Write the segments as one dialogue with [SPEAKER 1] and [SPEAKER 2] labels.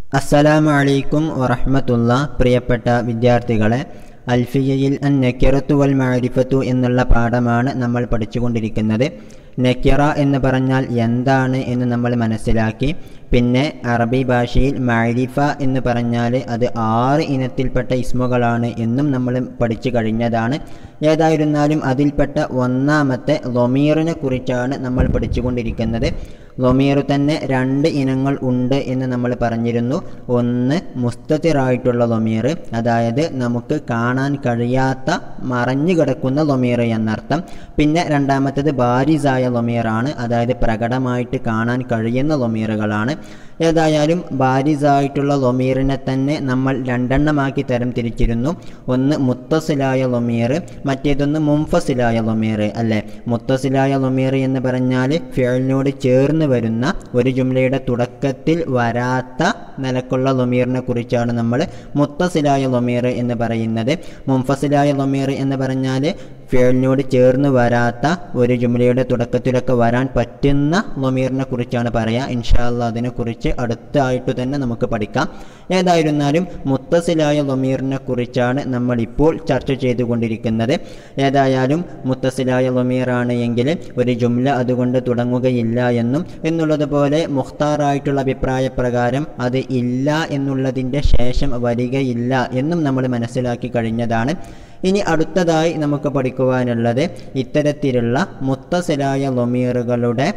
[SPEAKER 1] അസ്സലാമു അലൈക്കും വറഹ്മത്തുള്ള പ്രിയപ്പെട്ട വിദ്യാർത്ഥികളെ അൽഫിയയിൽ അൻ നക്കിറത്തു വൽ മാരിഫത്തു എന്നുള്ള പാഠമാണ് നമ്മൾ പഠിച്ചുകൊണ്ടിരിക്കുന്നത് നക്കിറ എന്ന് പറഞ്ഞാൽ എന്താണ് എന്ന് നമ്മൾ മനസ്സിലാക്കി പിന്നെ അറബി ഭാഷയിൽ മാരിഫ എന്ന് പറഞ്ഞാൽ അത് ആറ് ഇനത്തിൽപ്പെട്ട ഇസ്മുകളാണ് എന്നും നമ്മൾ പഠിച്ചു കഴിഞ്ഞതാണ് ഏതായിരുന്നാലും അതിൽപ്പെട്ട ഒന്നാമത്തെ ലൊമീറിനെ കുറിച്ചാണ് നമ്മൾ പഠിച്ചുകൊണ്ടിരിക്കുന്നത് ലൊമീർ തന്നെ രണ്ട് ഇനങ്ങൾ ഉണ്ട് എന്ന് നമ്മൾ പറഞ്ഞിരുന്നു ഒന്ന് മുസ്തത്തിറായിട്ടുള്ള ലൊമീർ അതായത് നമുക്ക് കാണാൻ കഴിയാത്ത മറഞ്ഞു കിടക്കുന്ന ലൊമീർ എന്നർത്ഥം പിന്നെ രണ്ടാമത്തേത് ബാരിസായ ലൊമീറാണ് അതായത് പ്രകടമായിട്ട് കാണാൻ കഴിയുന്ന ലൊമീറുകളാണ് ഏതായാലും ബാരിസായിട്ടുള്ള ലൊമീറിനെ തന്നെ നമ്മൾ രണ്ടെണ്ണമാക്കി തരം തിരിച്ചിരുന്നു ഒന്ന് മുത്തസിലായ ലൊമീർ മറ്റേതൊന്ന് മുംഫസിലായ ലൊമീർ അല്ലേ മുത്തസിലായ ലൊമീർ എന്ന് പറഞ്ഞാൽ ഫിയലിനോട് ചേർന്ന് വരുന്ന ഒരു ജുംലയുടെ തുടക്കത്തിൽ വരാത്ത നിലക്കുള്ള ലൊമീറിനെ കുറിച്ചാണ് നമ്മൾ മുത്തസിലായ ലൊമീർ എന്ന് പറയുന്നത് മുംഫസിലായ ലൊമീർ എന്ന് പറഞ്ഞാൽ ഫിയലിനോട് ചേർന്ന് വരാത്ത ഒരു ജുംലയുടെ തുടക്കത്തിലൊക്കെ വരാൻ പറ്റുന്ന ലൊമീറിനെ കുറിച്ചാണ് പറയുക ഇൻഷാല്ല അതിനെക്കുറിച്ച് അടുത്തായിട്ട് തന്നെ നമുക്ക് പഠിക്കാം ഏതായിരുന്നാലും മുത്തസിലായ ലൊമീറിനെ കുറിച്ചാണ് നമ്മൾ ഇപ്പോൾ ചർച്ച ചെയ്തുകൊണ്ടിരിക്കുന്നത് ഏതായാലും മുത്തസിലായ ലൊമീറാണ് എങ്കിൽ ഒരു ജുംല അതുകൊണ്ട് തുടങ്ങുകയില്ല എന്നും എന്നുള്ളതുപോലെ മുഖ്താറായിട്ടുള്ള അഭിപ്രായ പ്രകാരം അത് ഇല്ല എന്നുള്ളതിൻ്റെ ശേഷം വരികയില്ല എന്നും നമ്മൾ മനസ്സിലാക്കി കഴിഞ്ഞതാണ് ഇനി അടുത്തതായി നമുക്ക് പഠിക്കുവാനുള്ളത് ഇത്തരത്തിലുള്ള മുത്തസിലായ ലൊമീറുകളുടെ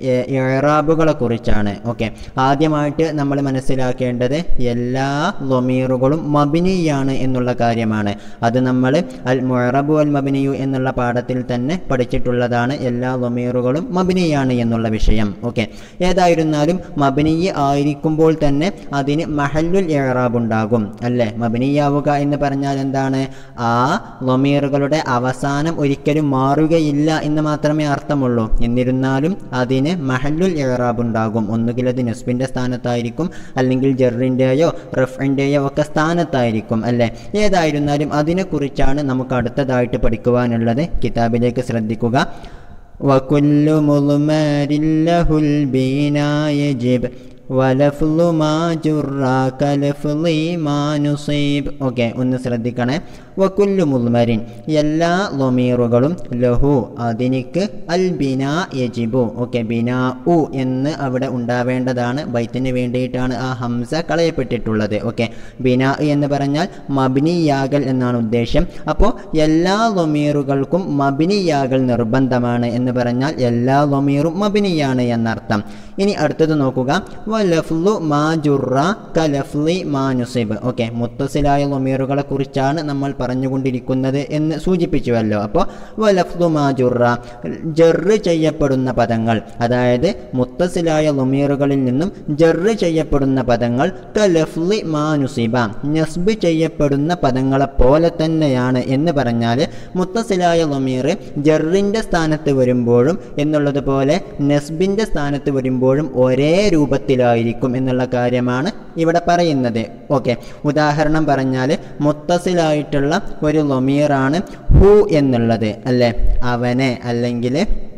[SPEAKER 1] ഇറാബുകളെ കുറിച്ചാണ് ഓക്കെ ആദ്യമായിട്ട് നമ്മൾ മനസ്സിലാക്കേണ്ടത് എല്ലാ ലൊമീറുകളും മബിനിയാണ് എന്നുള്ള കാര്യമാണ് അത് നമ്മൾ അൽ മൊറബു അൽ മബിനിയു എന്നുള്ള പാഠത്തിൽ തന്നെ പഠിച്ചിട്ടുള്ളതാണ് എല്ലാ ലൊമീറുകളും മബിനിയാണ് എന്നുള്ള വിഷയം ഓക്കെ ഏതായിരുന്നാലും മബിനിയ ആയിരിക്കുമ്പോൾ തന്നെ അതിന് മഹല്ലുൽ ഇറാബ് ഉണ്ടാകും അല്ലേ മബിനിയാവുക എന്ന് പറഞ്ഞാൽ എന്താണ് ആ ലൊമീറുകളുടെ അവസാനം ഒരിക്കലും മാറുകയില്ല എന്ന് മാത്രമേ അർത്ഥമുള്ളൂ എന്നിരുന്നാലും അതിന് മഹല്ലുൽ ഇറാബ് ഉണ്ടാകും ഒന്നുകിൽ അത് നസ്ബിൻ്റെ സ്ഥാനത്തായിരിക്കും അല്ലെങ്കിൽ ജെറിൻ്റെയോ റഫിൻ്റെയോ ഒക്കെ സ്ഥാനത്തായിരിക്കും അല്ലേ ഏതായിരുന്നാലും അതിനെക്കുറിച്ചാണ് നമുക്ക് അടുത്തതായിട്ട് പഠിക്കുവാനുള്ളത് കിതാബിലേക്ക് ശ്രദ്ധിക്കുക وكل مضمر له البناء يجب ولفظ ما جر كلفظ ما نصيب ഓക്കെ ഒന്ന് ശ്രദ്ധിക്കണേ വക്കുല്ലു മുൽമരിൻ എല്ലാ ലൊമീറുകളും ലഹു അതിനിക്ക് അൽ ബിനാ യജിബു ഓക്കെ ബിനാ ഉ എന്ന് അവിടെ ഉണ്ടാവേണ്ടതാണ് ബൈത്തിന് വേണ്ടിയിട്ടാണ് ആ ഹംസ കളയപ്പെട്ടിട്ടുള്ളത് ഓക്കെ ബിനാ എന്ന് പറഞ്ഞാൽ മബിനിയാകൽ എന്നാണ് ഉദ്ദേശം അപ്പോൾ എല്ലാ ലൊമീറുകൾക്കും മബിനിയാകൽ നിർബന്ധമാണ് എന്ന് പറഞ്ഞാൽ എല്ലാ ലൊമീറും മബിനിയാണ് എന്നർത്ഥം ഇനി അടുത്തത് നോക്കുക വലഫ്ലു മാ ജുറ കലഫ്ലി മാ നുസിബ് ഓക്കെ മുത്തസിലായ ലൊമീറുകളെ കുറിച്ചാണ് നമ്മൾ പറഞ്ഞുകൊണ്ടിരിക്കുന്നത് എന്ന് സൂചിപ്പിച്ചുവല്ലോ അപ്പോൾ വലഫ്ലു മാ ജുറ ജറ് ചെയ്യപ്പെടുന്ന പദങ്ങൾ അതായത് മുത്തസിലായ ലൊമീറുകളിൽ നിന്നും ജറ് ചെയ്യപ്പെടുന്ന പദങ്ങൾ കലഫ്ലി മാ നുസിബ നസ്ബ് ചെയ്യപ്പെടുന്ന പദങ്ങളെ പോലെ തന്നെയാണ് എന്ന് പറഞ്ഞാൽ മുത്തസിലായ ലൊമീർ ജറിൻ്റെ സ്ഥാനത്ത് വരുമ്പോഴും എന്നുള്ളതുപോലെ നസ്ബിൻ്റെ സ്ഥാനത്ത് വരുമ്പോഴും ഒരേ രൂപത്തിലായിരിക്കും എന്നുള്ള കാര്യമാണ് ഇവിടെ പറയുന്നത് ഓക്കെ ഉദാഹരണം പറഞ്ഞാൽ മുത്തസിലായിട്ടുള്ള ഒരു ലൊമീറാണ് ഹു എന്നുള്ളത് അല്ലേ അവനെ അല്ലെങ്കിൽ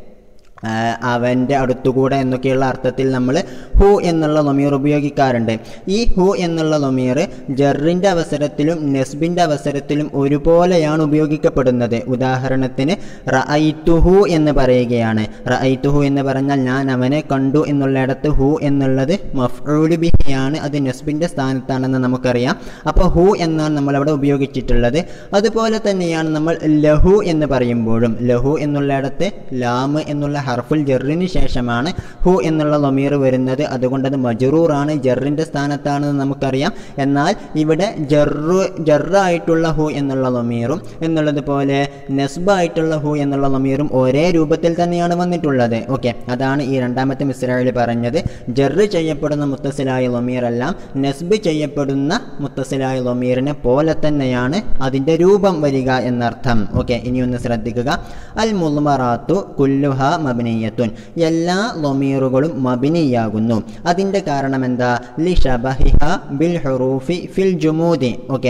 [SPEAKER 1] അവൻ്റെ അടുത്തുകൂടെ എന്നൊക്കെയുള്ള അർത്ഥത്തിൽ നമ്മൾ ഹു എന്നുള്ള ലൊമീർ ഉപയോഗിക്കാറുണ്ട് ഈ ഹു എന്നുള്ള ലൊമീർ ജറിൻ്റെ അവസരത്തിലും നെസ്ബിൻ്റെ അവസരത്തിലും ഒരുപോലെയാണ് ഉപയോഗിക്കപ്പെടുന്നത് ഉദാഹരണത്തിന് റഅയ്ത്തുഹു എന്ന് പറയുകയാണ് റഅയ്ത്തുഹു എന്ന് പറഞ്ഞാൽ ഞാൻ അവനെ കണ്ടു എന്നുള്ളിടത്ത് ഹു എന്നുള്ളത് മഫ്ഊലു ബിഹിയാണ് അത് നെസ്ബിൻ്റെ സ്ഥാനത്താണെന്ന് നമുക്കറിയാം അപ്പോൾ ഹു എന്നാണ് നമ്മളവിടെ ഉപയോഗിച്ചിട്ടുള്ളത് അതുപോലെ തന്നെയാണ് നമ്മൾ ലഹു എന്ന് പറയുമ്പോഴും ലഹു എന്നുള്ളിടത്ത് ലാമ് എന്നുള്ള ഹർഫുൽ ജറിന് ശേഷമാണ് ഹു എന്നുള്ള ലൊമീർ വരുന്നത് അതുകൊണ്ട് അത് മജറൂറാണ് ജറിൻ്റെ സ്ഥാനത്താണെന്ന് നമുക്കറിയാം എന്നാൽ ഇവിടെ ജറു ജറായിട്ടുള്ള ഹു എന്നുള്ള ലൊമീറും എന്നുള്ളതുപോലെ നെസ്ബായിട്ടുള്ള ഹു എന്നുള്ള ലൊമീറും ഒരേ രൂപത്തിൽ തന്നെയാണ് വന്നിട്ടുള്ളത് ഓക്കെ അതാണ് ഈ രണ്ടാമത്തെ മിസ്രയിൽ പറഞ്ഞത് ജറ് ചെയ്യപ്പെടുന്ന മുത്തസിലായ ലൊമീറെല്ലാം നെസ്ബ് ചെയ്യപ്പെടുന്ന മുത്തസിലായ ലൊമീറിനെ പോലെ തന്നെയാണ് അതിൻ്റെ രൂപം വരിക എന്നർത്ഥം ഓക്കെ ഇനി ഒന്ന് ശ്രദ്ധിക്കുക അൽ മുൽമറാത്തു കുല്ലുഹ മബിനിയത്തുൻ എല്ലാ ലൊമീറുകളും മബിനിയാകുന്നു അതിൻ്റെ കാരണം എന്താ ലി ഷബഹിഹ ബിൽ ഹുറൂഫി ഫിൽ ജുമൂദി ഓക്കെ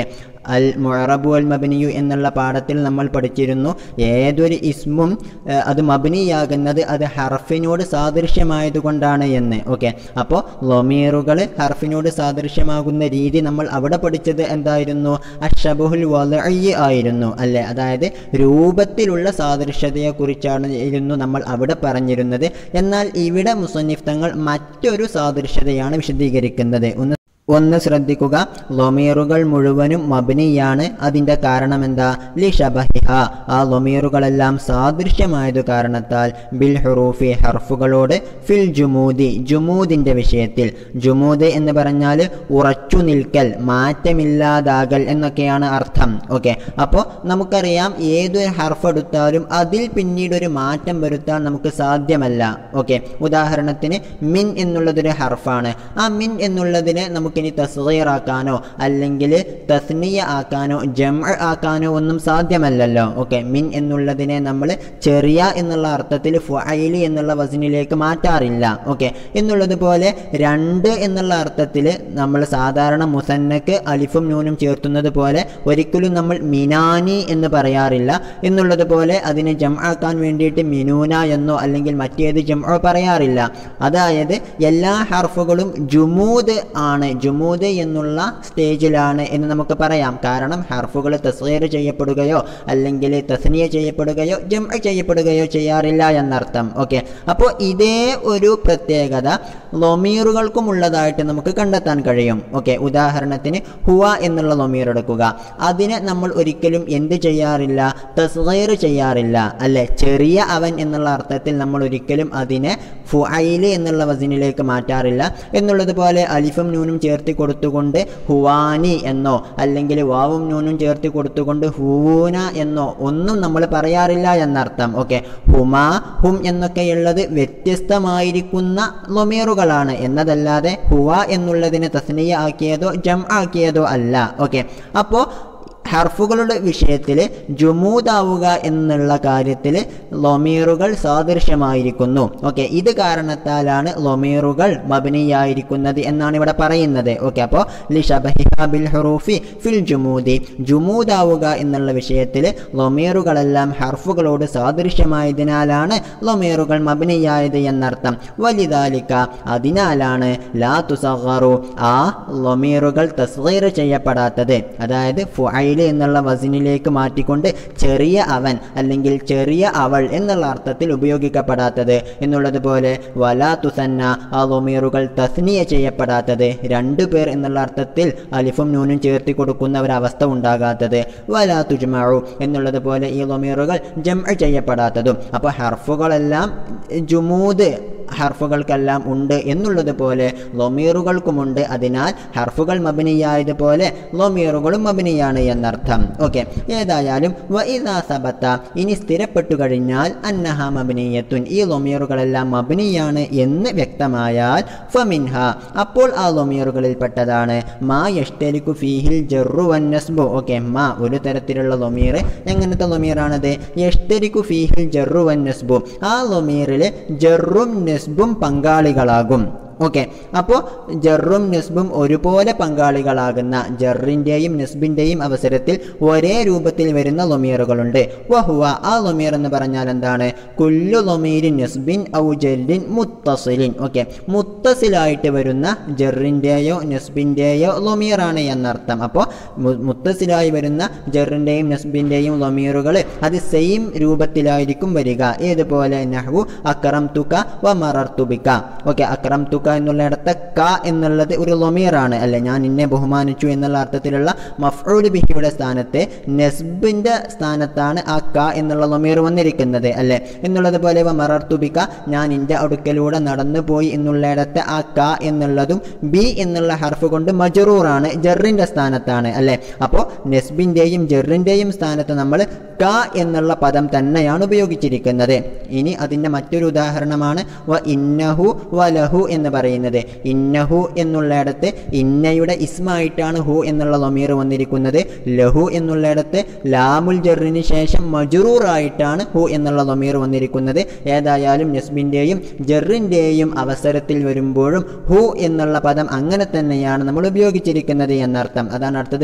[SPEAKER 1] അൽ മുറബു അൽ മബനിയു എന്നുള്ള പാഠത്തിൽ നമ്മൾ പഠിച്ചിരുന്നു ഏതൊരു ഇസ്മും ഏഹ്, അത് മബനിയാകുന്നത് അത് ഹർഫിനോട് സാദൃശ്യമായതുകൊണ്ടാണ് എന്ന് ഓക്കെ അപ്പോൾ ലൊമീറുകൾ ഹർഫിനോട് സാദൃശ്യമാകുന്ന രീതി നമ്മൾ അവിടെ പഠിച്ചത് എന്തായിരുന്നു അഷബുൽ വലഅയ്യ് ആയിരുന്നു അല്ലേ അതായത് രൂപത്തിലുള്ള സാദൃശ്യതയെക്കുറിച്ചാണ് ഇരുന്നു നമ്മൾ അവിടെ പറഞ്ഞിരുന്നത് എന്നാൽ ഇവിടെ മുസന്നിഫ് തങ്ങൾ മറ്റൊരു സാദൃശ്യതയാണ് വിശദീകരിക്കുന്നത് ഒന്ന് ഒന്ന് ശ്രദ്ധിക്കുക ലൊമീറുകൾ മുഴുവനും മബനിയാണ് അതിൻ്റെ കാരണം എന്താ ലി ഷബഹിഹ ആ ലൊമീറുകളെല്ലാം സാദൃശ്യമായതു കാരണത്താൽ ബിൽ ഹുറൂഫി ഹർഫുകളോട് ഫിൽ ജുമൂദി ജുമൂദിൻ്റെ വിഷയത്തിൽ ജുമൂദ് എന്ന് പറഞ്ഞാൽ ഉറച്ചു നിൽക്കൽ മാറ്റമില്ലാതാകൽ എന്നൊക്കെയാണ് അർത്ഥം ഓക്കെ അപ്പോൾ നമുക്കറിയാം ഏതൊരു ഹർഫ് എടുത്താലും അതിൽ പിന്നീട് ഒരു മാറ്റം വരുത്താൻ നമുക്ക് സാധ്യമല്ല ഓക്കെ ഉദാഹരണത്തിന് മിൻ എന്നുള്ളതൊരു ഹർഫാണ് ആ മിൻ എന്നുള്ളതിനെ നമുക്കിനി തസ്ഗീറാക്കാനോ അല്ലെങ്കിൽ തസ്നിയ ആക്കാനോ ജം ആക്കാനോ ഒന്നും സാധ്യമല്ലല്ലോ ഓക്കെ മിൻ എന്നുള്ളതിനെ നമ്മൾ ചെറിയ എന്നുള്ള അർത്ഥത്തിൽ ഫുഐലി എന്നുള്ള വസനിലേക്ക് മാറ്റാറില്ല ഓക്കെ എന്നുള്ളതുപോലെ രണ്ട് എന്നുള്ള അർത്ഥത്തിൽ നമ്മൾ സാധാരണ മുസന്നക്ക് അലിഫും നൂനും ചേർത്തുന്നത് പോലെ ഒരിക്കലും നമ്മൾ മിനാനി എന്ന് പറയാറില്ല എന്നുള്ളതുപോലെ അതിനെ ജം ആക്കാൻ വേണ്ടിയിട്ട് മിനൂന എന്നോ അല്ലെങ്കിൽ മറ്റേത് ജംഒ പറയാറില്ല അതായത് എല്ലാ ഹർഫുകളും ജുമൂദ് ആണ് ജുമൂദ് എന്നുള്ള സ്റ്റേജിലാണ് എന്ന് നമുക്ക് പറയാം കാരണം ഹർഫുകൾ തസ്ഗീർ ചെയ്യപ്പെടുകയോ അല്ലെങ്കിൽ തസ്നിയ ചെയ്യപ്പെടുകയോ ജം ചെയ്യപ്പെടുകയോ ചെയ്യാറില്ല എന്നർത്ഥം ഓക്കെ അപ്പോൾ ഇതേ ഒരു പ്രത്യേകത ലൊമീറുകൾക്കും ഉള്ളതായിട്ട് നമുക്ക് കണ്ടെത്താൻ കഴിയും ഓക്കെ ഉദാഹരണത്തിന് ഹുവ എന്നുള്ള ലൊമീർ എടുക്കുക അതിനെ നമ്മൾ ഒരിക്കലും എന്ത് ചെയ്യാറില്ല തസ്ഗീർ ചെയ്യാറില്ല അല്ലെ ചെറിയ അവൻ എന്നുള്ള അർത്ഥത്തിൽ നമ്മൾ ഒരിക്കലും അതിനെ ഫുഐല് എന്നുള്ള വസിനിലേക്ക് മാറ്റാറില്ല എന്നുള്ളതുപോലെ അലിഫും നൂനും ചേർത്തി കൊടുത്തുകൊണ്ട് ഹുവാനി എന്നോ അല്ലെങ്കിൽ വാവും നൂനും ചേർത്തി കൊടുത്തുകൊണ്ട് ഹൂന എന്നോ ഒന്നും നമ്മൾ പറയാറില്ല എന്നർത്ഥം ഓക്കെ ഹുമ ഹും എന്നൊക്കെയുള്ളത് വ്യത്യസ്തമായിരിക്കുന്ന ലൊമീറുകളാണ് എന്നതല്ലാതെ ഹുവ എന്നുള്ളതിനെ തസ്നിയ ആക്കിയതോ ജം ആക്കിയതോ അല്ല ഓക്കെ അപ്പോൾ ഹർഫുകളുടെ വിഷയത്തിൽ ജുമൂദാവുക എന്നുള്ള കാര്യത്തിൽ ലൊമീറുകൾ സാദൃശ്യമായിരിക്കുന്നു ഓക്കെ ഇത് കാരണത്താലാണ് ലൊമീറുകൾ മബനിയായിരിക്കുന്നത് എന്നാണ് ഇവിടെ പറയുന്നത് ഓക്കെ അപ്പോൾ ലിഷബഹിഹ ബിൽ ഹുറൂഫി ഫിൽ ജുമൂദി ജുമൂദാവുക എന്നുള്ള വിഷയത്തിൽ ലൊമീറുകളെല്ലാം ഹർഫുകളോട് സാദൃശ്യമായതിനാലാണ് ലൊമീറുകൾ മബനിയായത് എന്നർത്ഥം വലിതാലിക്ക അതിനാലാണ് ലാ തുസഗറു ആ ലൊമീറുകൾ തസ്ഗീർ ചെയ്യപ്പെടാത്തത് അതായത് ഫുഐൽ എന്നുള്ള വസിനിലേക്ക് മാറ്റിക്കൊണ്ട് ചെറിയ അവൻ അല്ലെങ്കിൽ ചെറിയ അവൾ എന്നുള്ള അർത്ഥത്തിൽ ഉപയോഗിക്കപ്പെടാത്തത് എന്നുള്ളതുപോലെ വലാ തുസന്ന ആ ലൊമീറുകൾ തസ്നിയ ചെയ്യപ്പെടാത്തത് രണ്ടു പേർ എന്നുള്ള അർത്ഥത്തിൽ അലിഫും നൂനും ചേർത്തി കൊടുക്കുന്ന ഒരവസ്ഥ ഉണ്ടാകാത്തത് വലാ തുജ്മഴു എന്നുള്ളതുപോലെ ഈ ലൊമീറുകൾ ജം ചെയ്യപ്പെടാത്തതും അപ്പോൾ ഹർഫുകളെല്ലാം ജുമൂദ് ഹർഫുകൾക്കെല്ലാം ഉണ്ട് എന്നുള്ളതുപോലെ ലൊമീറുകൾക്കുമുണ്ട് അതിനാൽ ഹർഫുകൾ മബിനിയായതുപോലെ ലൊമീറുകളും മബിനിയാണ് എന്നർത്ഥം ഓക്കെ ഏതായാലും വഇദാ സബത്ത ഇനി സ്ഥിരപ്പെട്ടു കഴിഞ്ഞാൽ അന്നഹ മബിനിയത്തുൻ ഈ ലൊമീറുകളെല്ലാം മബിനിയാണ് എന്ന് വ്യക്തമായാൽ ഫമിൻഹ അപ്പോൾ ആ ലൊമീറുകളിൽപ്പെട്ടതാണ് മാ യഷ്തലിക്കു ഫീഹിൽ ജറു വൻ നസ്ബു ഓക്കെ മാ ഒരു തരത്തിലുള്ള ലൊമീർ എങ്ങനത്തെ ലൊമീറാണത് യഷ്തരിക്കു ഫീഹിൽ ജറു വൻ നസ്ബു ആ ലൊമീറിൽ ജറും നെസ്ബും പങ്കാളികളാകും ഓക്കെ അപ്പോൾ ജറും നെസ്ബും ഒരുപോലെ പങ്കാളികളാകുന്ന ജറിൻ്റെയും നെസ്ബിൻ്റെയും അവസരത്തിൽ ഒരേ രൂപത്തിൽ വരുന്ന ലൊമീറുകളുണ്ട് വഹുവ ആ ലൊമീർ എന്ന് പറഞ്ഞാൽ എന്താണ് കുല്ലു ലൊമീരിൻ നെസ്ബിൻ ഔ ജറിൻ മുത്തസിലിൻ ഓക്കെ മുത്തസിലായിട്ട് വരുന്ന ജറിൻ്റെയോ നെസ്ബിൻ്റെയോ ലൊമീറാണ് എന്നർത്ഥം അപ്പോൾ മുത്തസിലായി വരുന്ന ജറിൻ്റെയും നെസ്ബിൻ്റെയും ലൊമീറുകൾ അത് സെയിം രൂപത്തിലായിരിക്കും വരിക ഏതുപോലെ നഹ്വു അക്രം തുക വ മറർ തുബിക്ക ഓക്കെ അക്രം തുക എന്നുള്ളിടത്ത് ക എന്നുള്ളത് ഒരു ലൊമീറാണ് അല്ലെ ഞാൻ നിന്നെ ബഹുമാനിച്ചു എന്നുള്ള അർത്ഥത്തിലുള്ള മഫ്ഊൽ ബിഹിയുടെ സ്ഥാനത്ത് നെസ്ബിൻ്റെ സ്ഥാനത്താണ് ആ ക എന്നുള്ള ലൊമീർ വന്നിരിക്കുന്നത് അല്ലെ എന്നുള്ളത് പോലെ മറർ തുബിക്ക ഞാൻ നിന്റെ അടുക്കലൂടെ നടന്നു പോയി എന്നുള്ളിടത്ത് ആ ക എന്നുള്ളതും ബി എന്നുള്ള ഹർഫ് കൊണ്ട് മജറൂറാണ് ജറിൻ്റെ സ്ഥാനത്താണ് അല്ലെ അപ്പോൾ നെസ്ബിൻ്റെയും ജറിൻ്റെയും സ്ഥാനത്ത് നമ്മൾ ക എന്നുള്ള പദം തന്നെയാണ് ഉപയോഗിച്ചിരിക്കുന്നത് ഇനി അതിൻ്റെ മറ്റൊരു ഉദാഹരണമാണ് വ ഇന്നഹു വലഹു എന്ന് പറയുന്നത് ഇന്നഹു എന്നുള്ളിടത്ത് ഇന്നയുടെ ഇസ്മായിട്ടാണ് ഹു എന്നുള്ള ലൊമീർ വന്നിരിക്കുന്നത് ലഹു എന്നുള്ളിടത്ത് ലാമുൽ ജറിന് ശേഷം മജറൂറായിട്ടാണ് ഹു എന്നുള്ള ലൊമീർ വന്നിരിക്കുന്നത് ഏതായാലും നെസ്ബിൻ്റെയും ജറിൻ്റെയും അവസരത്തിൽ വരുമ്പോഴും ഹു എന്നുള്ള പദം അങ്ങനെ തന്നെയാണ് നമ്മൾ ഉപയോഗിച്ചിരിക്കുന്നത് എന്നർത്ഥം അതാണ് അടുത്തത്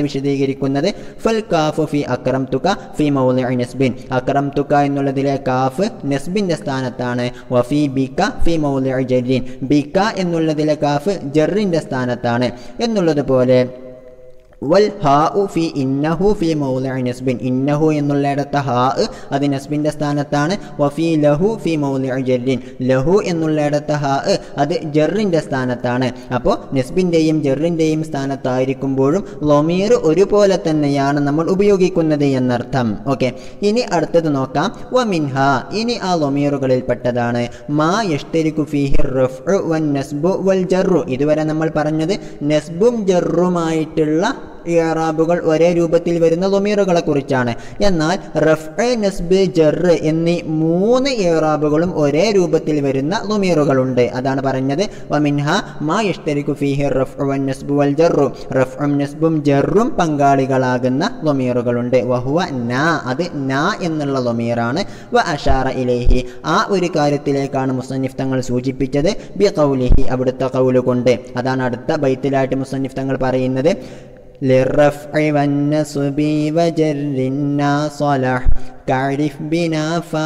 [SPEAKER 1] വിശദീകരിക്കുന്നത് ഫൽ കാഫ് ഫി അക്രം തുക ഫി മൗലി നസ്ബിൻ അക്രം തുക എന്നുള്ളതിലെ കാഫ് നസ്ബിന്റെ സ്ഥാനത്താണ് വഫി ബിക ഫി മൗലി ജരീൻ ബിക എന്നുള്ളതിലെ കാഫ് ജറിന്റെ സ്ഥാനത്താണ് എന്നുള്ളതുപോലെ വൽ ഹാ ഉ ഫി ഇന്നഹു ഫി മൗലി നസ്ബിൻ ഇന്നഹു എന്നുള്ളിടത്ത് ഹാ അത് നസ്ബിൻ്റെ സ്ഥാനത്താണ് വഫി ലഹു ഫി മൗലി ജറിൻ ലഹു എന്നുള്ളിടത്ത് ഹാ അത് ജറിൻ്റെ സ്ഥാനത്താണ് അപ്പോൾ നസ്ബിൻ്റെയും ജറിൻ്റെയും സ്ഥാനത്തായിരിക്കുമ്പോഴും ലൊമീർ ഒരുപോലെ തന്നെയാണ് നമ്മൾ ഉപയോഗിക്കുന്നത് എന്നർത്ഥം ഓക്കെ ഇനി അടുത്തത് നോക്കാം വ മിൻഹ ഇനി ആ ലൊമീറുകളിൽപ്പെട്ടതാണ് മാ യഷ്തരിക്കു ഫിഹിർ റഫ് വൻ നസ്ബു വൽ ജറു ഇതുവരെ നമ്മൾ പറഞ്ഞത് നസ്ബും ജറുമായിട്ടുള്ള ഇറാബുകൾ ഒരേ രൂപത്തിൽ വരുന്ന ലൊമീറുകളെ കുറിച്ചാണ് എന്നാൽ റഫ് നസ്ബ് ജറ് എന്നീ മൂന്ന് ഇറാബുകളും ഒരേ രൂപത്തിൽ വരുന്ന ലൊമീറുകളുണ്ട് അതാണ് പറഞ്ഞത് വമിൻഹ മാ ഇഷ്തരിക്കു ഫീഹി റഫ് വൻ നസ്ബു വൽ ജറു റഫും നസ്ബും ജറും പങ്കാളികളാകുന്ന ലൊമീറുകളുണ്ട് വഹുവ നാ അത് നാ എന്നുള്ള ലൊമീറാണ് വ അഷാറ ഇലേഹി ആ ഒരു കാര്യത്തിലേക്കാണ് മുസന്നിഫ് തങ്ങൾ സൂചിപ്പിച്ചത് ബി കൗലിഹി അവിടുത്തെ കൗല് കൊണ്ട് അതാണ് അടുത്ത ബൈത്തിലായിട്ട് മുസന്നിഫ് തങ്ങൾ പറയുന്നത് للرفع والنصب وجر الناصلح كعرف بنا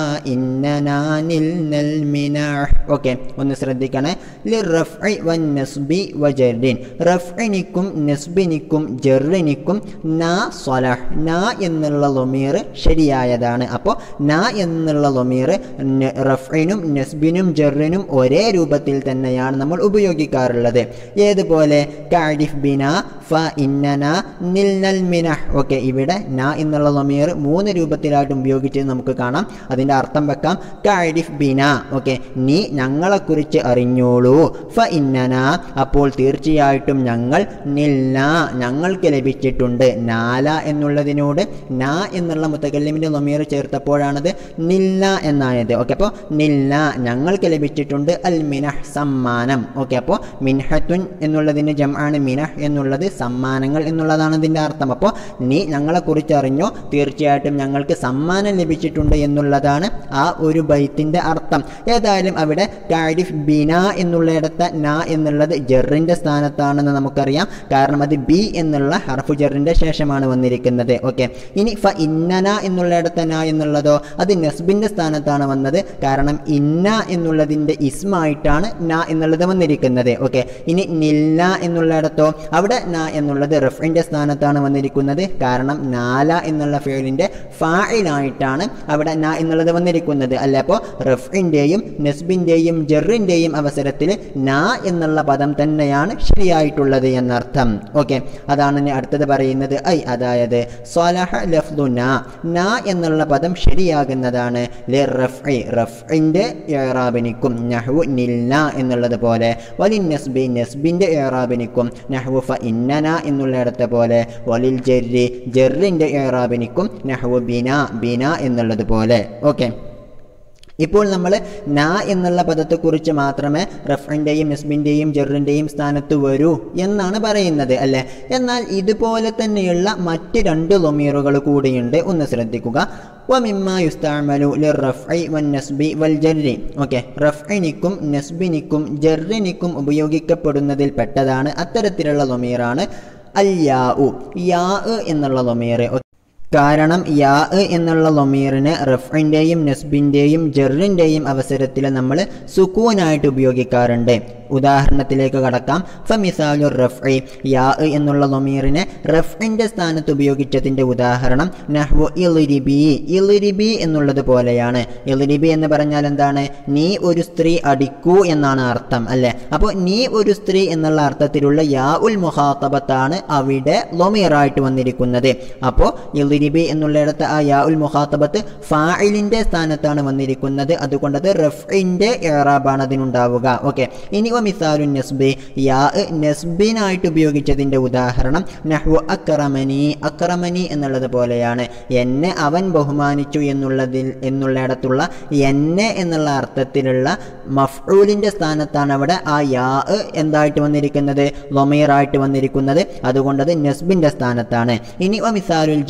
[SPEAKER 1] فإننا نلنا المناح ഓക്കെ ഒന്ന് ശ്രദ്ധിക്കണേ ലിറഫ്ഇ വന്നസ്ബി വജറിൻ റഫ്ഇനിക്കും നസ്ബിനിക്കും ജറിനിക്കും നാ സ്വലഹ് നാ എന്നുള്ള ലൊമീർ ശരിയായതാണ് അപ്പോൾ നാ എന്നുള്ള ലൊമീർ റഫ്ഇനും നസ്ബിനും ജറിനും ഒരേ രൂപത്തിൽ തന്നെയാണ് നമ്മൾ ഉപയോഗിക്കാറുള്ളത് ഏതുപോലെ കാരിഫ് ബിന ഫ ഇന്നന നിൽനൽ മിനഹ് ഓക്കെ ഇവിടെ ന എന്നുള്ള ലൊമീർ മൂന്ന് രൂപത്തിലായിട്ട് ഉപയോഗിച്ചത് നമുക്ക് കാണാം അതിൻ്റെ അർത്ഥം വെക്കാം കാരിഫ് ബിന ഓക്കെ നീ ഞങ്ങളെക്കുറിച്ച് അറിഞ്ഞോളൂ ഫ ഇന്നന അപ്പോൾ തീർച്ചയായിട്ടും ഞങ്ങൾ നിൽന ഞങ്ങൾക്ക് ലഭിച്ചിട്ടുണ്ട് നാല എന്നുള്ളതിനോട് ന എന്നുള്ള മുത്തകല്ലിമിൻ്റെ ലൊമീർ ചേർത്തപ്പോഴാണത് നിൽന എന്നായത് ഓക്കെ അപ്പോൾ നിൽന ഞങ്ങൾക്ക് ലഭിച്ചിട്ടുണ്ട് അൽ മിനഹ് സമ്മാനം ഓക്കെ അപ്പോൾ മിൻഹത്തുൻ എന്നുള്ളതിന് ജം ആണ് മിനഹ് എന്നുള്ളത് സമ്മാനങ്ങൾ എന്നുള്ളതാണ് ഇതിൻ്റെ അർത്ഥം അപ്പോൾ നീ ഞങ്ങളെക്കുറിച്ച് അറിഞ്ഞോ തീർച്ചയായിട്ടും ഞങ്ങൾക്ക് സമ്മാനം ലഭിച്ചിട്ടുണ്ട് എന്നുള്ളതാണ് ആ ഒരു ബൈത്തിൻ്റെ അർത്ഥം ഏതായാലും അവിടെ കാരിഫ് ബിന എന്നുള്ളിടത്ത് ന എന്നുള്ളത് ജറിൻ്റെ സ്ഥാനത്താണെന്ന് നമുക്കറിയാം കാരണം അത് ബി എന്നുള്ള ഹർഫു ജറിൻ്റെ ശേഷമാണ് വന്നിരിക്കുന്നത് ഓക്കെ ഇനി ഫ ഇന്നന എന്നുള്ളിടത്ത് ന എന്നുള്ളതോ അത് നസ്ബിൻ്റെ സ്ഥാനത്താണ് വന്നത് കാരണം ഇന്ന എന്നുള്ളതിൻ്റെ ഇസ്മായിട്ടാണ് ന എന്നുള്ളത് വന്നിരിക്കുന്നത് ഓക്കെ ഇനി നില്ല എന്നുള്ളിടത്തോ അവിടെ ന എന്നുള്ളത് റഫിൻ്റെ സ്ഥാനത്താണ് വന്നിരിക്കുന്നത് കാരണം നാല എന്നുള്ള ഫേലിൻ്റെ ഫായിലായിട്ടാണ് അവിടെ ന എന്നുള്ളത് വന്നിരിക്കുന്നത് അല്ല അപ്പോൾ റഫിൻ്റെയും നസ്ബിൻ്റെയും ജറിൻ്റെയും അവസരത്തിൽ ന എന്നുള്ള പദം തന്നെയാണ് ശരിയായിട്ടുള്ളത് എന്നർത്ഥം ഓക്കെ അതാണ് ഇനി അടുത്തത് പറയുന്നത് ഐ അതായത് സ്വലഹ ലഫ്ദു ന ന എന്നുള്ള പദം ശരിയാകുന്നതാണ് ലെ റഫ് റഫിൻ്റെ ഏറാബിനിക്കും നഹു നിൽന എന്നുള്ളത് പോലെ വലിൻ നസ്ബി നസ്ബിൻ്റെ ഏറാബിനിക്കും നഹു ഫ ഇന്നന എന്നുള്ളിടത്തെ പോലെ വലിൽ ജെറി ജെറിൻ്റെ ഏറാബിനിക്കും നഹു ബിന ബിന എന്നുള്ളത് പോലെ ഓക്കെ ഇപ്പോൾ നമ്മൾ ന എന്നുള്ള പദത്തെക്കുറിച്ച് മാത്രമേ റഫിൻ്റെയും നസ്ബിൻ്റെയും ജെറിൻ്റെയും സ്ഥാനത്ത് വരൂ എന്നാണ് പറയുന്നത് അല്ലേ എന്നാൽ ഇതുപോലെ തന്നെയുള്ള മറ്റ് രണ്ട് ലൊമീറുകൾ കൂടിയുണ്ട് ഒന്ന് ശ്രദ്ധിക്കുക വമിമ്മ യുസ്താമലു ലിറഫ്ഇ വന്നസ്ബി വൽ ജർരി ഓക്കെ റഫ്ഇനിക്കും നസ്ബിനിക്കും ജർറിനിക്കും ഉപയോഗിക്കപ്പെടുന്നതിൽ പെട്ടതാണ് അത്തരത്തിലുള്ള ലൊമീറാണ് അൽ യാ ഉ യാ എന്നുള്ള ലൊമീർ കാരണം യാ എന്നുള്ള ലൊമീറിന് റഫിൻ്റെയും നസ്ബിൻ്റെയും ജറിൻ്റെയും അവസരത്തിൽ നമ്മൾ സുക്കൂനായിട്ട് ഉപയോഗിക്കാറുണ്ട് ഉദാഹരണത്തിലേക്ക് കടക്കാം ഫമിസാലു റഫ്ഇ യാ എന്നുള്ള ലൊമീറിനെ റഫ്ഇൻ്റെ സ്ഥാനത്ത് ഉപയോഗിച്ചതിൻ്റെ ഉദാഹരണം നഹ്വു ഇലിരിബി ഇലിരിബി എന്നുള്ളത് പോലെയാണ് ഇലിരിബി എന്ന് പറഞ്ഞാൽ എന്താണ് നീ ഒരു സ്ത്രീ അടിക്കൂ എന്നാണ് അർത്ഥം അല്ലേ അപ്പോൾ നീ ഒരു സ്ത്രീ എന്നുള്ള അർത്ഥത്തിലുള്ള യാ ഉൽ മുഹാത്തബത്താണ് അവിടെ ലൊമീറായിട്ട് വന്നിരിക്കുന്നത് അപ്പോൾ ഇലിരിബി എന്നുള്ളിടത്ത് ആ യാ ഉൽ മുഹാത്തബത്ത് ഫായിലിൻ്റെ സ്ഥാനത്താണ് വന്നിരിക്കുന്നത് അതുകൊണ്ടത് റഫ്ഇൻ്റെ ഏറാബാണ് അതിനുണ്ടാവുക ഓക്കെ ഇനി മിസാലു നസ്ബി യാ നസ്ബിനായിട്ട് ഉപയോഗിച്ചതിൻ്റെ ഉദാഹരണം നഹ്വു അക്രമനി അക്രമനി എന്നുള്ളത് പോലെയാണ് എന്നെ അവൻ ബഹുമാനിച്ചു എന്നുള്ളതിൽ എന്നുള്ളിടത്തുള്ള എന്നെ എന്നുള്ള അർത്ഥത്തിലുള്ള മഫ്ഊലിൻ്റെ സ്ഥാനത്താണ് അവിടെ ആ യാ എന്തായിട്ട് വന്നിരിക്കുന്നത് ലൊമീറായിട്ട് വന്നിരിക്കുന്നത് അതുകൊണ്ടത് നസ്ബിൻ്റെ സ്ഥാനത്താണ് ഇനി മിസാലുൽ ജെറി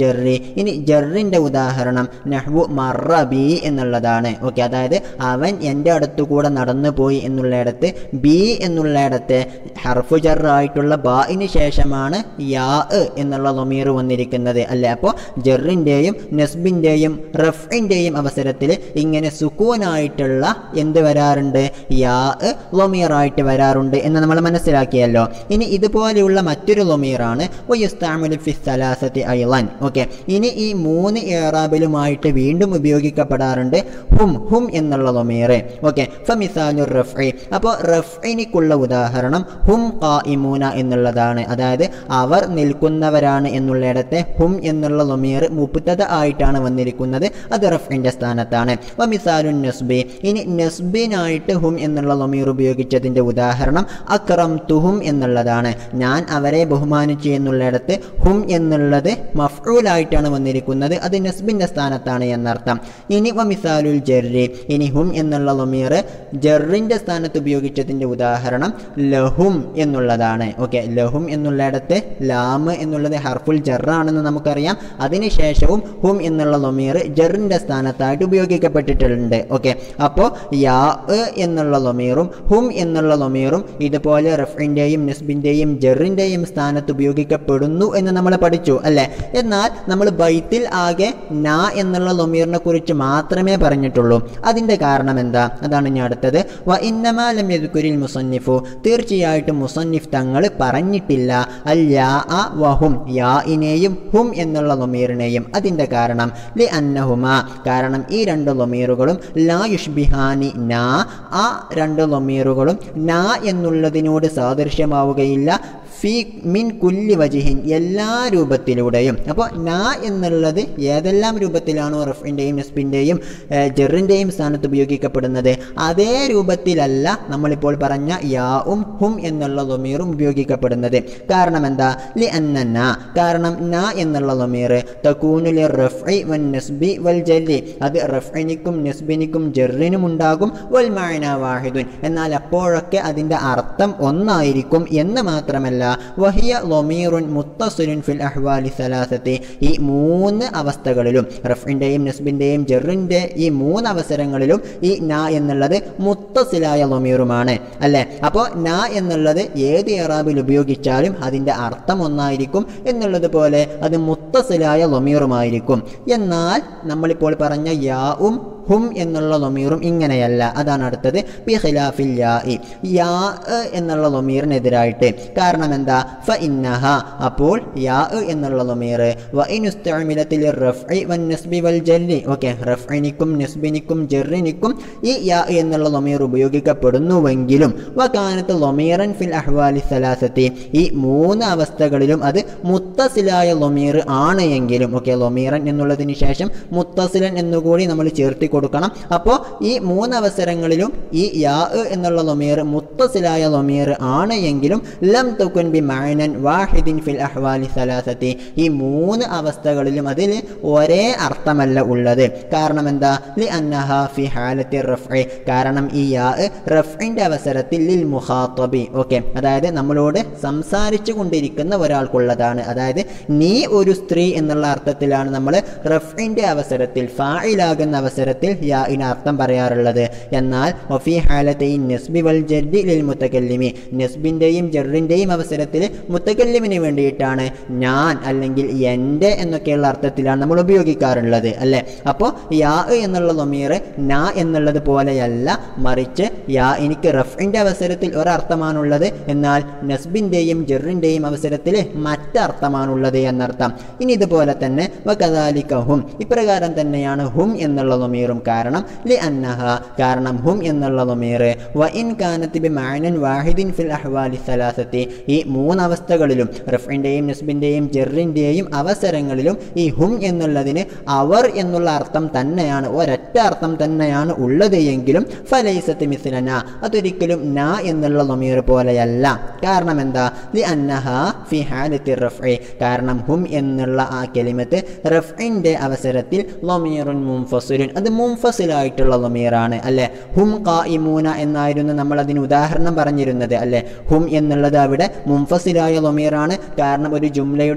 [SPEAKER 1] ഇനി ജറിൻ്റെ ഉദാഹരണം നഹ്വു മറബി എന്നുള്ളതാണ് ഓക്കെ അതായത് അവൻ എൻ്റെ അടുത്തുകൂടെ നടന്നു പോയി എന്നുള്ളിടത്ത് ബി എന്നുള്ളിടത്ത് ഹർഫു ജറായിട്ടുള്ള ബായിന് ശേഷമാണ് യാ എന്നുള്ള ലൊമീർ വന്നിരിക്കുന്നത് അല്ലേ അപ്പോൾ ജറിൻ്റെയും നസ്ബിൻ്റെയും റഫിൻ്റെയും അവസരത്തിൽ ഇങ്ങനെ സുക്കൂനായിട്ടുള്ള എന്ത് വരാറുണ്ട് യാ ലൊമീറായിട്ട് വരാറുണ്ട് എന്ന് നമ്മൾ മനസ്സിലാക്കിയല്ലോ ഇനി ഇതുപോലെയുള്ള മറ്റൊരു ലൊമീറാണ് ഫിസ്സലാസത്തി ഐലൻ ഓക്കെ ഇനി ഈ മൂന്ന് ഏറാബിലുമായിട്ട് വീണ്ടും ഉപയോഗിക്കപ്പെടാറുണ്ട് ഹും ഹും എന്നുള്ള ലൊമീർ ഓക്കെ ഫമിസാലു റഫ്ഇ അപ്പോൾ റഫ്ഇനിക്കുള്ള ഉദാഹരണം ഹും ഖായിമൂന എന്നുള്ളതാണ് അതായത് അവർ നിൽക്കുന്നവരാണ് എന്നുള്ളിടത്തെ ഹും എന്നുള്ള ലൊമീർ മുപ്പത്തത് ആയിട്ടാണ് വന്നിരിക്കുന്നത് അത് റഫ്ഇൻ്റെ സ്ഥാനത്താണ് വമിസാലു നസ്ബി ഇനി നസ്ബിനായിട്ട് ഹും എന്നുള്ള ലൊമീർ ഉപയോഗിച്ചതിൻ്റെ ഉദാഹരണം അക്രം തുഹും എന്നുള്ളതാണ് ഞാൻ അവരെ ബഹുമാനിച്ചു എന്നുള്ളിടത്ത് ഹും എന്നുള്ളത് മഫ്ഊലായിട്ടാണ് വന്നിരിക്കുന്നത് അത് നസ്ബിൻ്റെ സ്ഥാനത്താണ് എന്നർത്ഥം ഇനി വമിസാലുൽ ജെറി ഇനി ഹും എന്നുള്ള ലൊമീർ ജെറിൻ്റെ സ്ഥാനത്ത് ഉപയോഗിച്ചതിൻ്റെ ഉദാഹരണം ലഹും എന്നുള്ളതാണ് ഓക്കെ ലഹും എന്നുള്ളിടത്ത് ലാം എന്നുള്ളത് ഹർഫുൽ ജറാണെന്ന് നമുക്കറിയാം അതിനുശേഷവും ഹും എന്നുള്ള ലൊമീർ ജറിൻ്റെ സ്ഥാനത്തായിട്ട് ഉപയോഗിക്കപ്പെട്ടിട്ടുണ്ട് ഓക്കെ അപ്പോൾ യാ എന്നുള്ള ലൊമീറും ഹും എന്നുള്ള ലൊമീറും ഇതുപോലെ റഫിൻ്റെയും നസ്ബിൻ്റെയും ജറിൻ്റെയും സ്ഥാനത്ത് ഉപയോഗിക്കപ്പെടുന്നു എന്ന് നമ്മൾ പഠിച്ചു അല്ലേ എന്നാൽ നമ്മൾ ബൈത്തിൽ ആകെ ന എന്നുള്ള ലൊമീറിനെ കുറിച്ച് മാത്രമേ പറഞ്ഞിട്ടുള്ളൂ അതിൻ്റെ കാരണം എന്താ അതാണ് ഇനി അടുത്തത് വ ഇന്നമാലം യദ്കുരിൽ മുസന്നിഫു തീർച്ചയായിട്ടും മുസന്നിഫ് തങ്ങൾ പറഞ്ഞിട്ടില്ല അൽ യാ അ വഹും യാ ഇനെയും ഹും എന്നുള്ള ലൊമീറിനെയും അതിൻ്റെ കാരണം ലി അന്നഹുമ കാരണം ഈ രണ്ട് ലൊമീറുകളും ലാ യുഷ്ബിഹാനി നാ ആ രണ്ട് ലൊമീറുകളും നാ എന്നുള്ളതിനോട് സാദൃശ്യമാവുകയില്ല ഫി മിൻ കുല്ലി വജിഹിൻ എല്ലാ രൂപത്തിലൂടെയും അപ്പോൾ നാ എന്നുള്ളത് ഏതെല്ലാം രൂപത്തിലാണോ റഫിൻ്റെയും നസ്ബിൻ്റെയും ജെറിൻ്റെയും സ്ഥാനത്ത് ഉപയോഗിക്കപ്പെടുന്നത് അതേ രൂപത്തിലല്ല നമ്മളിപ്പോൾ പറഞ്ഞ യാവും ഹും എന്നുള്ള ലൊമീറും ഉപയോഗിക്കപ്പെടുന്നത് കാരണം എന്താ ലി അന്ന കാരണം ന എന്നുള്ള ലൊമീർ തക്കൂനുലി റഫ്ഇ വൻ നസ്ബി വൽ ജല്ലി അത് റഫ്ഇനിക്കും നസ്ബിനിക്കും ജെറിനും ഉണ്ടാകും വൽ മായന വാഹിദുൻ എന്നാൽ അപ്പോഴൊക്കെ അതിൻ്റെ അർത്ഥം ഒന്നായിരിക്കും എന്ന് മാത്രമല്ല വഹിയ ലൊമീറുൻ മുത്തസുലുൻ ഫിൽ അഹ്വാലി സലാസത്തി ഈ മൂന്ന് അവസ്ഥകളിലും റഫിൻ്റെയും നസ്ബിൻ്റെയും ജെറിൻ്റെ ഈ മൂന്ന് അവസരങ്ങളിലും ഈ ന എന്നുള്ളത് മുത്തസിലായ ലൊമീറുമാണ് അല്ലേ അപ്പോൾ ന എന്നുള്ളത് ഏത് ഇറാബിൽ ഉപയോഗിച്ചാലും അതിൻ്റെ അർത്ഥം ഒന്നായിരിക്കും എന്നുള്ളത് പോലെ അത് മുത്തസിലായ ലൊമീറുമായിരിക്കും എന്നാൽ നമ്മളിപ്പോൾ പറഞ്ഞ യാവും ഹും എന്നുള്ള ലൊമീറും ഇങ്ങനെയല്ല അതാണ് അടുത്തത് ബി ഖിലാഫിൽ യാ യാ എന്നുള്ള ലൊമീറിനെതിരായിട്ട് കാരണം എന്താ ഫ ഇന്നഹ അപ്പോൾ യാ എന്നുള്ള ലൊമീർ വ ഇനുസ്തഅമിലത്തിൽ റഫ്ഇ വൻ നസ്ബി വൽ ജല്ലി ഓക്കെ റഫ്ഇനിക്കും നസ്ബിനിക്കും ജെറിനിക്കും ഈ യാ എന്നുള്ള ലൊമീർ ഉപയോഗിക്കപ്പെടുന്നുവെങ്കിലും വ കാനത്ത് ലൊമീറൻ ഫിൽ അഹ്വാലി സലാസത്തി ഈ മൂന്ന് അവസ്ഥകളിലും അത് മുത്തസിലായ ലൊമീർ ആണ് എങ്കിലും ഓക്കെ ലൊമീറൻ എന്നുള്ളതിന് ശേഷം മുത്തസിലൻ എന്നുകൂടി നമ്മൾ ചേർത്തി കൊടുക്കണം അപ്പോൾ ഈ മൂന്ന് അവസരങ്ങളിലും ഈ യാ എന്നുള്ള ലൊമീർ മുത്തസിലായ ലൊമീർ ആണ് എങ്കിലും ലം തുക്കുൻ ബി മഅനൻ വാഹിദിൻ ഫിൽ അഹ്വാലി സലാസത്തി ഈ മൂന്ന് അവസ്ഥകളിലും അതിൽ ഒരേ അർത്ഥമല്ല ഉള്ളത് കാരണം എന്താ ലി അന്നഹ ഫി ഹാലത്തി റഫ്ഇ കാരണം ഈ യാ റഫ്ഇൻ്റെ അവസരത്തിൽ ലിൽ മുഖാത്തബി ഓക്കെ അതായത് നമ്മളോട് സംസാരിച്ചു കൊണ്ടിരിക്കുന്ന ഒരാൾക്കുള്ളതാണ് അതായത് നീ ഒരു സ്ത്രീ എന്നുള്ള അർത്ഥത്തിലാണ് നമ്മൾ റഫ്ഇൻ്റെ അവസരത്തിൽ ഫായിലാകുന്ന അവസരത്തിൽ യാ ഇന് അർത്ഥം പറയാറുള്ളത് എന്നാൽ ഒഫി ഹാലത്തെയും നസ്ബി വൽ ജഡ്ഡി ലിൽ മുത്തക്കല്ലിമി നസ്ബിൻ്റെയും ജെറിൻ്റെയും അവസരത്തിൽ മുത്തക്കല്ലിമിന് വേണ്ടിയിട്ടാണ് ഞാൻ അല്ലെങ്കിൽ എൻ്റെ എന്നൊക്കെയുള്ള അർത്ഥത്തിലാണ് നമ്മൾ ഉപയോഗിക്കാറുള്ളത് അല്ലേ അപ്പോൾ യാ എന്നുള്ള ലൊമീർ ന എന്നുള്ളത് പോലെയല്ല മറിച്ച് യാ എനിക്ക് റഫിൻ്റെ അവസരത്തിൽ ഒരർത്ഥമാണുള്ളത് എന്നാൽ നസ്ബിൻ്റെയും ജെറിൻ്റെയും അവസരത്തിൽ മറ്റർത്ഥമാണുള്ളത് എന്നർത്ഥം ഇനി ഇതുപോലെ തന്നെ വകദാലിക്കഹും ഇപ്രകാരം തന്നെയാണ് ഹും എന്നുള്ള ലൊമീറും കാരണം ലി അന്നഹ കാരണം ഹും എന്നുള്ള ലൊമീർ വ ഇൻ കാനത്ത് ബി മാനൻ വാഹിദിൻ ഫിൽ അഹ്വാലി സലാസത്തി ഈ മൂന്നവസ്ഥകളിലും റഫിൻ്റെയും നസ്ബിൻ്റെയും ജെറിൻ്റെയും അവസരങ്ങളിലും ഈ ഹും എന്നുള്ളതിന് അവർ എന്നുള്ള അർത്ഥം തന്നെയാണ് ഒരൊറ്റ അർത്ഥം തന്നെയാണ് ഉള്ളത് എങ്കിലും ഫലൈസത്ത് മിസ്ലന അതൊരിക്കലും ന എന്നുള്ള ലൊമീർ പോലെയല്ല കാരണം എന്താ ലി അന്നഹ ഫി ഹാലത്തി റഫ്ഇ കാരണം ഹും എന്നുള്ള ആ കെലിമത്ത് റഫ്ഇൻ്റെ അവസരത്തിൽ ലൊമീറുൻ മുംഫസുലുൻ അത് മുംഫസിലായിട്ടുള്ള ലൊമീറാണ് അല്ലെ ഹും ഖായിമൂന എന്നായിരുന്നു നമ്മൾ അതിന് ഉദാഹരണം പറഞ്ഞിരുന്നത് അല്ലെ ഹും എന്നുള്ളത് അവിടെ മുംഫസിലായ ലൊമീറാണ് കാരണം ഒരു ജുംലയുടെ തുടക്ക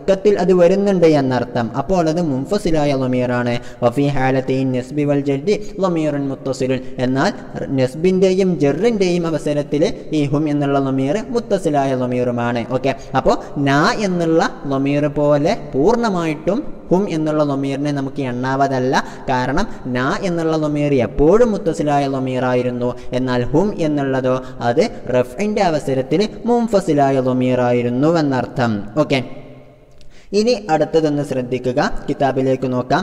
[SPEAKER 1] തുടക്കത്തിൽ അത് വരുന്നുണ്ട് എന്നർത്ഥം അപ്പോൾ അത് മുൻഫസിലായ ലൊമീറാണ് വഫി ഹാലത്തെയും നെസ്ബി വൽ ജഡ്ഡി ലൊമീറുൻ മുത്തസിലുൻ എന്നാൽ നെസ്ബിൻ്റെയും ജെറിൻ്റെയും അവസരത്തിൽ ഈ ഹും എന്നുള്ള ലൊമീർ മുത്തസിലായ ലൊമീറുമാണ് ഓക്കെ അപ്പോൾ നാ എന്നുള്ള ലൊമീർ പോലെ പൂർണ്ണമായിട്ടും ഹും എന്നുള്ള ലൊമീറിനെ നമുക്ക് എണ്ണാവതല്ല കാരണം നാ എന്നുള്ള ലൊമീർ എപ്പോഴും മുത്തസിലായ ലൊമീറായിരുന്നു എന്നാൽ ഹും എന്നുള്ളതോ അത് റഫിൻ്റെ അവസരത്തിൽ മുംഫസിലായ ലൊമീറായിരുന്നു എന്നർത്ഥം ഓക്കെ ഇനി അടുത്തതൊന്ന് ശ്രദ്ധിക്കുക കിതാബിലേക്ക് നോക്കാം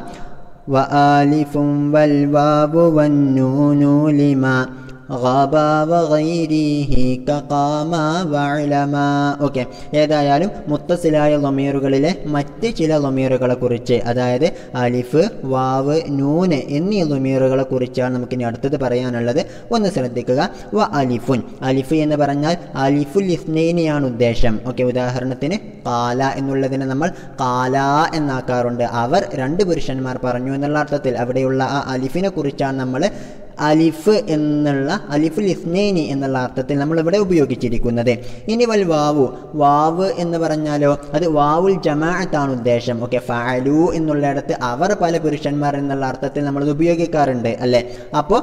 [SPEAKER 1] വആലിഫും വൽ വാവു വന്നൂനു ലിമാ غابا وغيره كقاما وعلما ഓക്കെ ഏതായാലും മുത്തസിലായ ലൊമീറുകളിലെ മറ്റ് ചില ലൊമീറുകളെ കുറിച്ച് അതായത് അലിഫ് വാവ് നൂന് എന്നീ ലൊമീറുകളെ കുറിച്ചാണ് നമുക്കിനി അടുത്തത് പറയാനുള്ളത് ഒന്ന് ശ്രദ്ധിക്കുക വ അലിഫുൻ അലിഫ് എന്ന് പറഞ്ഞാൽ അലിഫുൽ ഇസ്നൈനിയാണ് ഉദ്ദേശം ഓക്കെ ഉദാഹരണത്തിന് കാല എന്നുള്ളതിനെ നമ്മൾ കാല എന്നാക്കാറുണ്ട് അവർ രണ്ട് പുരുഷന്മാർ പറഞ്ഞു എന്നുള്ള അർത്ഥത്തിൽ അവിടെയുള്ള ആ അലിഫിനെ കുറിച്ചാണ് നമ്മൾ അലിഫ് എന്നുള്ള അലിഫുൽ ഇസ്നൈനി എന്നുള്ള അർത്ഥത്തിൽ നമ്മൾ ഇവിടെ ഉപയോഗിച്ചിരിക്കുന്നത് ഇനി വൽ വാവു വാവ് എന്ന് പറഞ്ഞാലോ അത് വാവുൽ ജമാഅത്താണ് ഉദ്ദേശം ഓക്കെ ഫാലു എന്നുള്ളിടത്ത് അവർ പല പുരുഷന്മാർ എന്നുള്ള അർത്ഥത്തിൽ നമ്മളത് ഉപയോഗിക്കാറുണ്ട് അല്ലേ അപ്പോൾ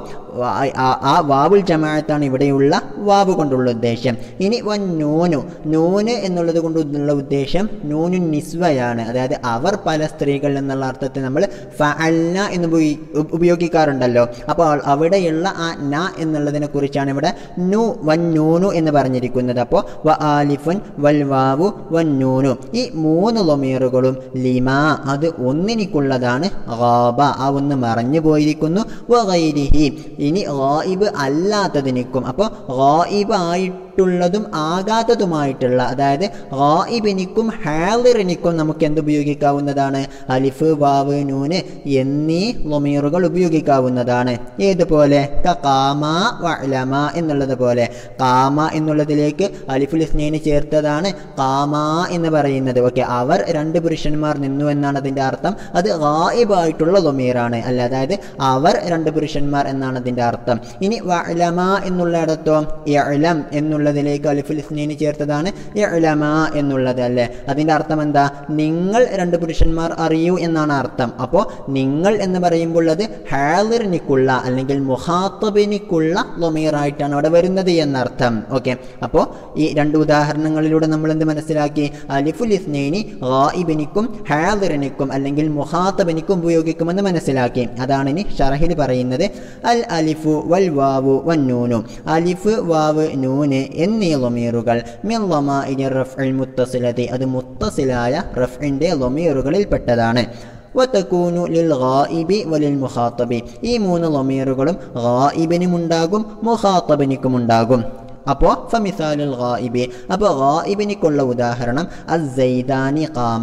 [SPEAKER 1] ആ വാവുൽ ജമാഅത്താണ് ഇവിടെയുള്ള വാവ് കൊണ്ടുള്ള ഉദ്ദേശം ഇനി വൻ നൂനു നൂന് എന്നുള്ളത് കൊണ്ടുള്ള ഉദ്ദേശം നൂനു നിസ്വയാണ് അതായത് അവർ പല സ്ത്രീകൾ എന്നുള്ള അർത്ഥത്തിൽ നമ്മൾ ഫഅൽന എന്ന് ഉപയോഗിക്കാറുണ്ടല്ലോ അപ്പോൾ അവിടെയുള്ള ആ ന എന്നുള്ളതിനെ കുറിച്ചാണ് ഇവിടെ നു വൻ നൂനു എന്ന് പറഞ്ഞിരിക്കുന്നത് അപ്പോൾ വ ആലിഫുൻ വൽ വാവു വൻ നൂനു ഈ മൂന്ന് ലൊമീറുകളും ലിമ അത് ഒന്നിനിക്കുള്ളതാണ് ഗാബ ആ ഒന്ന് മറഞ്ഞു പോയിരിക്കുന്നു വൈരിഹി ഇനി ഗായിബ് അല്ലാത്തതിനിക്കും അപ്പോൾ ഗായിബ് ആയിട്ടുള്ളതും ആകാത്തതുമായിട്ടുള്ള അതായത് ഗായിബിനിക്കും ഹാലിറിനിക്കും നമുക്ക് എന്ത് ഉപയോഗിക്കാവുന്നതാണ് അലിഫ് വാവ് നൂന് എന്നീ ലൊമീറുകൾ ഉപയോഗിക്കാവുന്നതാണ് ഏതുപോലെ കാമ വലമ എന്നുള്ളത് പോലെ കാമ എന്നുള്ളതിലേക്ക് അലിഫുൽ ഇസ്നൈന് ചേർത്തതാണ് കാമ എന്ന് പറയുന്നത് ഓക്കെ അവർ രണ്ട് പുരുഷന്മാർ നിന്നു എന്നാണ് അതിൻ്റെ അർത്ഥം അത് ഗായിബായിട്ടുള്ള ലൊമീറാണ് അല്ല അതായത് അവർ രണ്ട് പുരുഷന്മാർ എന്നാണ് അതിൻ്റെ അർത്ഥം ഇനി വലമ എന്നുള്ളിടത്തോ യലം എന്നുള്ളതിലേക്ക് അലിഫുൽ ഇസ്നൈന് ചേർത്തതാണ് യലമ എന്നുള്ളത് അല്ലേ അതിൻ്റെ അർത്ഥം എന്താ നിങ്ങൾ രണ്ട് പുരുഷന്മാർ അറിയൂ എന്നാണ് അർത്ഥം അപ്പോൾ നിങ്ങൾ എന്ന് പറയുമ്പോൾ അത് ഹാലിറിനിക്കുള്ള അല്ലെങ്കിൽ മുഹാത്തബിനിക്കുള്ള ലൊമീറായിട്ടാണ് അവിടെ വരുന്നത് എന്നർത്ഥം ഓക്കെ അപ്പോൾ ഈ രണ്ട് ഉദാഹരണങ്ങളിലൂടെ നമ്മൾ എന്ത് മനസ്സിലാക്കി അലിഫുൽ ഇസ്നൈനി ഗായിബിനിക്കും ഹാദിറിനിക്കും അല്ലെങ്കിൽ മുഹാത്തബിനിക്കും ഉപയോഗിക്കുമെന്ന് മനസ്സിലാക്കി അതാണ് ഇനി ഷറഹിൽ പറയുന്നത് അൽ അലിഫു വൽ വാവു വന്നൂനു അലിഫ് വാവ് നൂന് എന്നീ ലൊമീറുകൾ മിൻ ലമാഇനി റഫ്ഇൽ മുത്തസിലതി അത് മുത്തസിലായ റഫ്ഇൻ്റെ ലൊമീറുകളിൽ പെട്ടതാണ് വത്തക്കൂനു ലിൽ ഗായിബി വലിൽ മുഖാത്തബി ഈ മൂന്ന് ലൊമീറുകളും ഗായിബിനുമുണ്ടാകും മുഖാത്തബിനിക്കുമുണ്ടാകും അപ്പോൾ ഫമിസാലുൽ ഗായിബി അപ്പോൾ ഗായിബിനിക്കുള്ള ഉദാഹരണം അസൈദാനി കാമ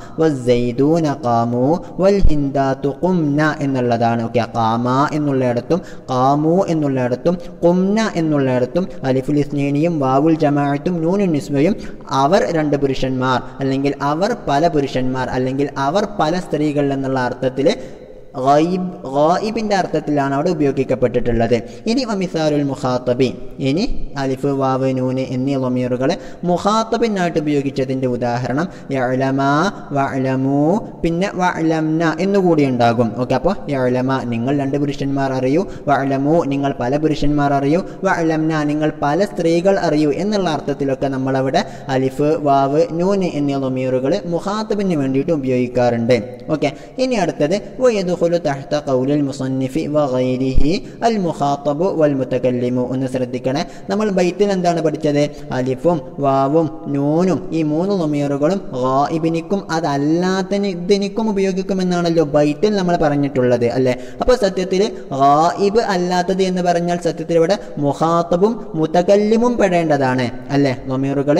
[SPEAKER 1] വസൈദൂന കാമു വൽ ഹിന്ദാത്തു കുംന എന്നുള്ളതാണ് ഓക്കെ കാമ എന്നുള്ളിടത്തും കാമു എന്നുള്ളിടത്തും കുംന എന്നുള്ളിടത്തും അലിഫുൽ ഇസ്നേനിയും വാവുൽ ജമാഅത്തും നൂനു നിസ്വയും അവർ രണ്ട് പുരുഷന്മാർ അല്ലെങ്കിൽ അവർ പല പുരുഷന്മാർ അല്ലെങ്കിൽ അവർ പല സ്ത്രീകൾ എന്നുള്ള അർത്ഥത്തിൽ ഗായിബ് ഗായിബിൻ്റെ അർത്ഥത്തിലാണ് അവിടെ ഉപയോഗിക്കപ്പെട്ടിട്ടുള്ളത് ഇനി വമിസാറുൽ മുഖാത്തബി ഇനി അലിഫ് വാവ് നൂന് എന്നീ ലൊമീറുകൾ മുഖാത്തബിനായിട്ട് ഉപയോഗിച്ചതിൻ്റെ ഉദാഹരണം യലമ വലമു പിന്നെ വലംന എന്നുകൂടി ഉണ്ടാകും ഓക്കെ അപ്പോൾ യലമ നിങ്ങൾ രണ്ട് പുരുഷന്മാർ അറിയൂ വലമു നിങ്ങൾ പല പുരുഷന്മാർ അറിയൂ വലംന നിങ്ങൾ പല സ്ത്രീകൾ അറിയൂ എന്നുള്ള അർത്ഥത്തിലൊക്കെ നമ്മളവിടെ അലിഫ് വാവ് നൂന് എന്നീ ലൊമീറുകൾ മുഖാത്തബിന് വേണ്ടിയിട്ട് ഉപയോഗിക്കാറുണ്ട് ഓക്കെ ഇനി അടുത്തത് വയദുഹുലു തഹ്ത ഖൗലിൽ മുസന്നിഫി വഗൈരിഹി അൽ മുഖാത്തബു വൽ മുതകല്ലിമു ഒന്ന് ശ്രദ്ധിക്കണേ നമ്മൾ ബൈത്തിൽ എന്താണ് പഠിച്ചത് അലിഫും വാവും നൂനും ഈ മൂന്ന് ലൊമീറുകളും ഗായിബിനിക്കും അതല്ലാത്തതിനിക്കും ഉപയോഗിക്കുമെന്നാണല്ലോ ബൈത്തിൽ നമ്മൾ പറഞ്ഞിട്ടുള്ളത് അല്ലേ അപ്പോൾ സത്യത്തിൽ ഗായിബ് അല്ലാത്തത് എന്ന് പറഞ്ഞാൽ സത്യത്തിൽ ഇവിടെ മുഖാത്തബും മുതകല്ലിമും പെടേണ്ടതാണ് അല്ലേ ലൊമീറുകൾ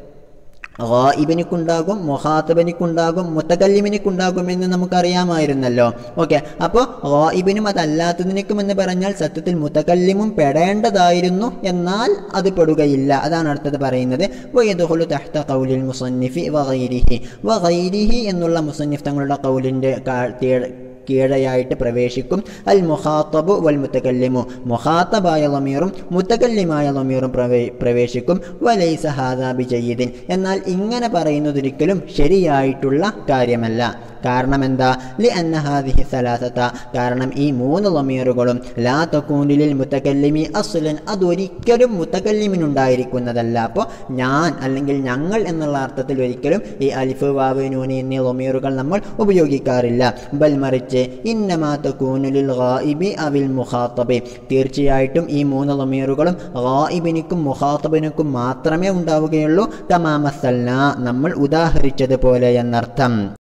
[SPEAKER 1] ഗായിബിനിക്കുണ്ടാകും മൊഹാത്തബനിക്കുണ്ടാകും മുത്തകല്ലിമിനിക്കുണ്ടാകും എന്ന് നമുക്കറിയാമായിരുന്നല്ലോ ഓക്കെ അപ്പോൾ ഗായിബിനും അതല്ലാത്തതിനിക്കും എന്ന് പറഞ്ഞാൽ സത്യത്തിൽ മുത്തകല്ലിമും പെടേണ്ടതായിരുന്നു എന്നാൽ അത് പെടുകയില്ല അതാണ് അടുത്തത് പറയുന്നത് വയദുഹുലു തഹ്ത കൗലിൽ മുസന്നിഫി വഗൈരിഹി വഗൈരിഹി എന്നുള്ള മുസന്നിഫ് തങ്ങളുടെ കൗലിൻ്റെ കീഴയായിട്ട് പ്രവേശിക്കും അൽ മുഖാത്തബു വൽ മുത്തക്കല്ലിമു മുഖാത്തബായ ലമീറും മുത്തക്കല്ലിമായ ലമീറും പ്രവേ പ്രവേശിക്കും വലൈസ ഹാദാബി ജയ്യിദിൻ എന്നാൽ ഇങ്ങനെ പറയുന്നതൊരിക്കലും ശരിയായിട്ടുള്ള കാര്യമല്ല കാരണം എന്താ ലി അന്ന ഹാദിഹി സലാസത്ത കാരണം ഈ മൂന്ന് ലമീറുകളും ലാ തക്കൂനിലിൽ മുത്തക്കല്ലിമി അസുലൻ അതൊരിക്കലും മുത്തക്കല്ലിമിനുണ്ടായിരിക്കുന്നതല്ല അപ്പോൾ ഞാൻ അല്ലെങ്കിൽ ഞങ്ങൾ എന്നുള്ള അർത്ഥത്തിൽ ഒരിക്കലും ഈ അലിഫ് വാവ് നൂനി എന്നീ ലമീറുകൾ നമ്മൾ ഉപയോഗിക്കാറില്ല ബൽ മറിച്ച് ഇന്നമാ തക്കൂനുലിൽ ഗായിബി അവിൽ മുഖാത്തബി തീർച്ചയായിട്ടും ഈ മൂന്ന് ലമീറുകളും ഗായിബിനിക്കും മുഖാത്തബിനിക്കും മാത്രമേ ഉണ്ടാവുകയുള്ളൂ തമാമസൽന നമ്മൾ ഉദാഹരിച്ചതുപോലെ എന്നർത്ഥം